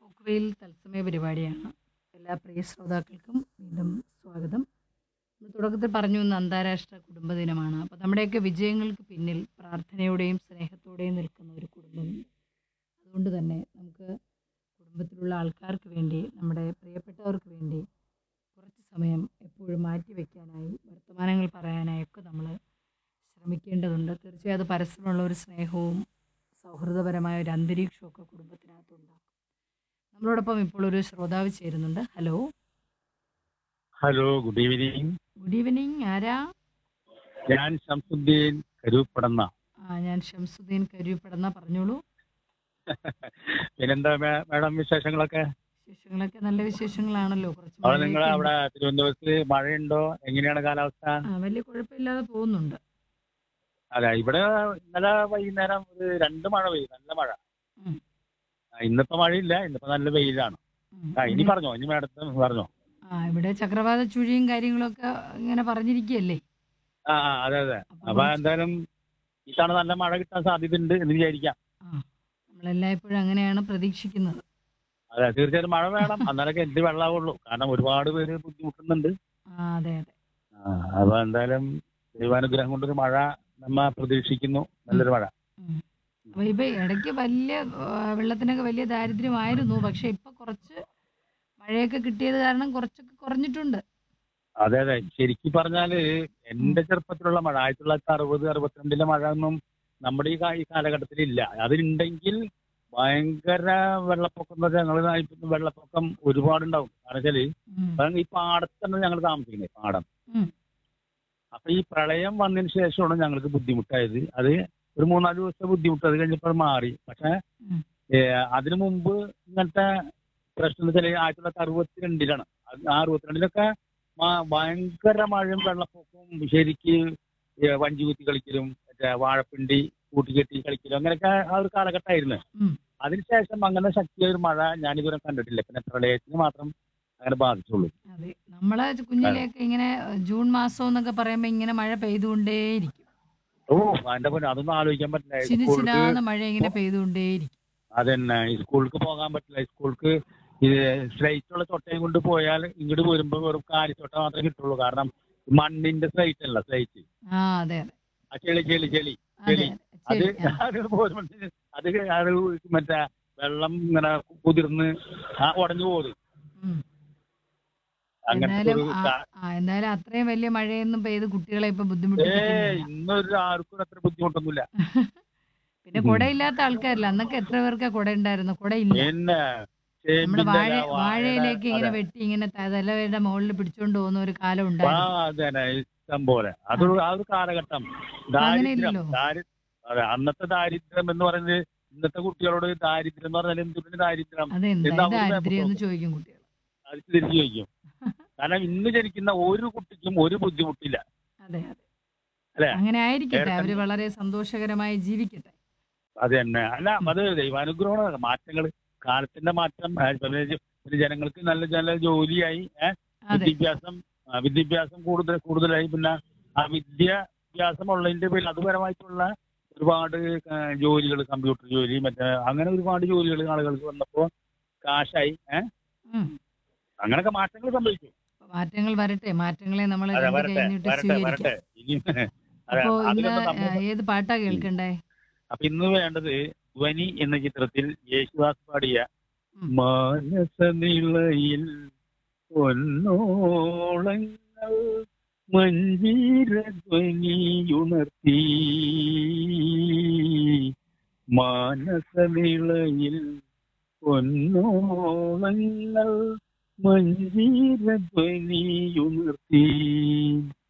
പോക്കുവെയിൽ തത്സമയ പരിപാടിയാണ് എല്ലാ പ്രിയ ശ്രോതാക്കൾക്കും വീണ്ടും സ്വാഗതം നമ്മൾ തുടക്കത്തിൽ പറഞ്ഞു ഇന്ന് അന്താരാഷ്ട്ര കുടുംബ ദിനമാണ് അപ്പോൾ നമ്മുടെയൊക്കെ വിജയങ്ങൾക്ക് പിന്നിൽ പ്രാർത്ഥനയോടെയും സ്നേഹത്തോടെയും നിൽക്കുന്ന ഒരു കുടുംബമുണ്ട് അതുകൊണ്ട് തന്നെ നമുക്ക് കുടുംബത്തിലുള്ള ആൾക്കാർക്ക് വേണ്ടി നമ്മുടെ പ്രിയപ്പെട്ടവർക്ക് വേണ്ടി കുറച്ച് സമയം എപ്പോഴും മാറ്റി വയ്ക്കാനായി വർത്തമാനങ്ങൾ പറയാനായി ഒക്കെ നമ്മൾ ശ്രമിക്കേണ്ടതുണ്ട് തീർച്ചയായും അത് പരസ്പരമുള്ള ഒരു സ്നേഹവും സൗഹൃദപരമായ ഒരു അന്തരീക്ഷമൊക്കെ കുടുംബത്തിനകത്തുണ്ടാക്കും നമ്മളോടൊപ്പം ഇപ്പോൾ ഒരു ശ്രോതാവ് ചേരുന്നുണ്ട് hello hello good evening good evening ആരാ ഞാൻ ശംസുദ്ദീൻ കരൂപ്പടന്ന ആ ഞാൻ ഷംസുദ്ദീൻ കരുവിപ്പെടുന്ന പറഞ്ഞോളൂ പിന്നെന്താ മേ- മേഡം വിശേഷങ്ങളൊക്കെ വിശേഷങ്ങളൊക്കെ നല്ല വിശേഷങ്ങളാണല്ലോ കുറച്ച് അവിടെ നിങ്ങൾ മഴയൊക്കെ ഉണ്ട്. അവിടെ തിരുവനന്തപുരത്ത് മഴയുണ്ടോ എങ്ങനെയാണ് കാലാവസ്ഥ ആ വലിയ കുഴപ്പമില്ലാതെ പോകുന്നുണ്ട് അതെ ഇവിടെ ഇന്നലെ വൈകുന്നേരം ഒരു രണ്ട് മഴ പെയ്തു നല്ല മഴ ഉം. ആ, ഇന്നിപ്പോ മഴയില്ല ഇന്നിപ്പോ നല്ല വെയിലാണ് ഉം. ആ ഇനി പറഞ്ഞോ ഇനി മേഡത്തിന് പറഞ്ഞോ ആ ഇവിടെ ചക്രവാത ചുഴിയും കാര്യങ്ങളൊക്കെ ഇങ്ങനെ പറഞ്ഞിരിക്കുകയല്ലേ ആ ആ, അതെ അതെ അപ്പൊ അപ്പൊ എന്തായാലും ഈ തവണ നല്ല മഴ കിട്ടാൻ സാധ്യതയുണ്ട് എന്ന് വിചാരിക്കാം ആ നമ്മളെല്ലായ്പ്പോഴും അങ്ങനെയാണ് പ്രതീക്ഷിക്കുന്നത് അതെ തീർച്ചയായിട്ടും മഴ വേണം എന്നാലൊക്കെ എന്ത് വെള്ളമാവുള്ളൂ കാരണം ഒരുപാട് പേര് ബുദ്ധിമുട്ടുന്നുണ്ട് ആ അതെ അതെ ആ, അപ്പൊ എന്തായാലും ദൈവാനുഗ്രഹം കൊണ്ടൊരു മഴ നമ്മ പ്രതീക്ഷിക്കുന്നു നല്ലൊരു മഴ ഉം. അപ്പൊ ഇപ്പൊ ഇടയ്ക്ക് വലിയ ആ, വെള്ളത്തിനൊക്കെ വലിയ ദാരിദ്ര്യമായിരുന്നു പക്ഷെ ഇപ്പൊ കുറച്ച് മഴയൊക്കെ കിട്ടിയത് കാരണം കുറച്ചൊക്കെ കുറഞ്ഞിട്ടുണ്ട് അതെ അതെ ശരിക്കും പറഞ്ഞാല് എന്റെ ചെറുപ്പത്തിലുള്ള മഴ ആയിരത്തി തൊള്ളായിരത്തി അറുപത് അറുപത്തിരണ്ടിലെ മഴ ഒന്നും നമ്മുടെ ഈ കാ- ഈ കാലഘട്ടത്തിൽ ഇല്ല അതിലുണ്ടെങ്കിൽ ഭയങ്കര വെള്ളപ്പൊക്കം എന്ന് വെച്ചാൽ ഞങ്ങൾ വെള്ളപ്പൊക്കം ഒരുപാടുണ്ടാവും കാരണം വെച്ചാല് ഉം. കാരണം ഈ പാടത്താണ് ഞങ്ങൾ താമസിക്കുന്നത് പാടം ഉം. അപ്പൊ ഈ പ്രളയം വന്നതിന് ശേഷമാണ് ഞങ്ങൾക്ക് ബുദ്ധിമുട്ടായത് അത് ഒരു മൂന്നാല് ദിവസത്തെ ബുദ്ധിമുട്ട് അത് കഴിഞ്ഞപ്പോൾ അത് മാറി പക്ഷെ ഉം. അതിനു മുമ്പ് ഇങ്ങനത്തെ പ്രശ്നം എന്ന് വെച്ചാൽ ആയിരത്തി തൊള്ളായിരത്തി അറുപത്തിരണ്ടിലാണ് അത് ആ അറുപത്തിരണ്ടിലൊക്കെ മ- ഭയങ്കര മഴയും വെള്ളപ്പൊക്കവും ശരിക്ക് ഏ, വഞ്ചി കുത്തി കളിക്കലും മറ്റേ വാഴപ്പിണ്ടി കൂട്ടിക്കെട്ടി കളിക്കലും അങ്ങനെയൊക്കെ ആ ഒരു കാലഘട്ടമായിരുന്നു ഉം. അതിനുശേഷം അങ്ങനെ ശക്തിയായ ഒരു മഴ ഞാനിതുവരെ കണ്ടിട്ടില്ല പിന്നെ പ്രളയത്തിന് മാത്രം അങ്ങനെ ബാധിച്ചുള്ളൂ അതെ നമ്മളെ കുഞ്ഞിലെയൊക്കെ ഇങ്ങനെ ജൂൺ മാസം എന്നൊക്കെ പറയുമ്പോ ഇങ്ങനെ മഴ പെയ്തുകൊണ്ടേയിരിക്കും ഓ അതിന്റെ പോലെ അതൊന്നും ആലോചിക്കാൻ പറ്റില്ല ചിന്ന സ്കൂൾക്ക് ചിനാന്ന് മഴ ഇങ്ങനെ പെയ്തുകൊണ്ടേയിരിക്കും അതന്നെ ഈ സ്കൂൾക്ക് പോകാൻ പറ്റില്ല സ്കൂൾക്ക് ഇത് സ്ലൈറ്റുള്ള ചൊട്ടയും കൊണ്ട് പോയാൽ ഇങ്ങോട്ട് വരുമ്പോ വെറും കാലിച്ചൊട്ട മാത്രമേ കിട്ടുള്ളൂ കാരണം മണ്ണിന്റെ സ്ലൈറ്റ് അല്ല സ്ലൈറ്റ് ആ അതെ അതെ ആ ചെളി ചെളി ചെളി അതെ ചെളി അത് ശരി ആ. അത് പോരുമ്പോഴത്തേന് അത് അത് മറ്റേ വെള്ളം ഇങ്ങനെ കുതിർന്ന് ആ ഉടഞ്ഞു പോകും ഉം. അങ്ങനത്തെ എന്നാലും ഒരു ആ കാ- ആ, എന്തായാലും അത്രയും വലിയ മഴയൊന്നും പെയ്ത് കുട്ടികളെ ഇപ്പൊ ഏ ബുദ്ധിമുട്ടിപ്പിക്കുന്നില്ല ഇന്നൊരു ആർക്കും അത്ര ബുദ്ധിമുട്ടൊന്നുമില്ല പിന്നെ കുടയില്ലാത്ത ആൾക്കാരില്ല അന്നൊക്കെ എത്ര പേർക്ക് കുട ഉണ്ടായിരുന്നു കുടയില്ല പിന്നെ നമ്മുടെ ചേമ്പിന്റെ വാഴ ഇല, വാഴയുടെ- വാഴയിലേക്ക് ഇങ്ങനെ അതെ. വെട്ടി ഇങ്ങനെ തലവയുടെ മുകളിൽ പിടിച്ചോണ്ട് പോകുന്ന ഒരു കാലം ആ ഉണ്ടായിരുന്നു അതന്നെ ഇഷ്ടം പോലെ അതൊരു ആ ഒരു കാലഘട്ടം അങ്ങനെ ദാരിദ്ര്യം ഇല്ലല്ലോ. ദാരി- അതെ അന്നത്തെ ദാരിദ്ര്യം എന്ന് പറയുന്നത് ഇന്നത്തെ കുട്ടികളോട് ദാരിദ്ര്യം എന്ന് പറഞ്ഞാൽ എന്തിന്റെ ദാരിദ്ര്യം അതെന്താ എന്താ ഇത് അവരുടെ ദാരിദ്ര്യം എന്ന് അബദ്ധം? ചോദിക്കും കുട്ടികൾ അത് തിരിച്ചു ചോദിക്കും കാരണം ഇന്ന് ജനിക്കുന്ന ഒരു കുട്ടിക്കും ഒരു ബുദ്ധിമുട്ടില്ല അതെ അതെ അല്ലേ? അങ്ങനെ ആയിരിക്കട്ടെ നേരത്തെ- അവര് വളരെ സന്തോഷകരമായി ജീവിക്കട്ടെ അത് തന്നെ അല്ല അത് ദൈവാനുഗ്രഹമാണ് മാറ്റങ്ങൾ കാലത്തിന്റെ മാറ്റം ആ, പിന്നെ ജ- പിന്നെ ജനങ്ങൾക്ക് നല്ല നല്ല ജോലിയായി ഏ, അതെ വിദ്യാഭ്യാസം ആ, വിദ്യാഭ്യാസം കൂടുതൽ കൂടുതലായി പിന്നെ ആ വിദ്യാഭ്യാസം ഉള്ളതിന്റെ പേരിൽ അതുപരമായിട്ടുള്ള ഒരുപാട് ജോലികൾ കമ്പ്യൂട്ടർ ജോലി മറ്റേ അങ്ങനെ ഒരുപാട് ജോലികൾ ആളുകൾക്ക് വന്നപ്പോ കാശായി ഏഹ് ഉം. അങ്ങനൊക്കെ മാറ്റങ്ങൾ സംഭവിച്ചു അപ്പൊ മാറ്റങ്ങൾ വരട്ടെ മാറ്റങ്ങളെ നമ്മൾ അതെ രണ്ട് വരട്ടെ കഴിഞ്ഞിട്ട് വരട്ടെ സ്വീകരിക്കാം വരട്ടെ ഇനി അതെ അപ്പോ ഇന്ന് അതിലൊന്നും നമ്മൾ ആ, ഏത് പാട്ടാ കേൾക്കണ്ടേ അപ്പൊ ഇന്ന് വേണ്ടത് ധ്വനി എന്ന ചിത്രത്തിൽ യേശുദാസ് പാടിയ ഉം. മാനസനിളയിൽ പൊന്നോളങ്ങൾ മഞ്ജീരധ്വനിയുണർത്തി മാനസനിളയിൽ പൊന്നോളങ്ങൾ മഞ്ജീരധ്വനിയുണർത്തി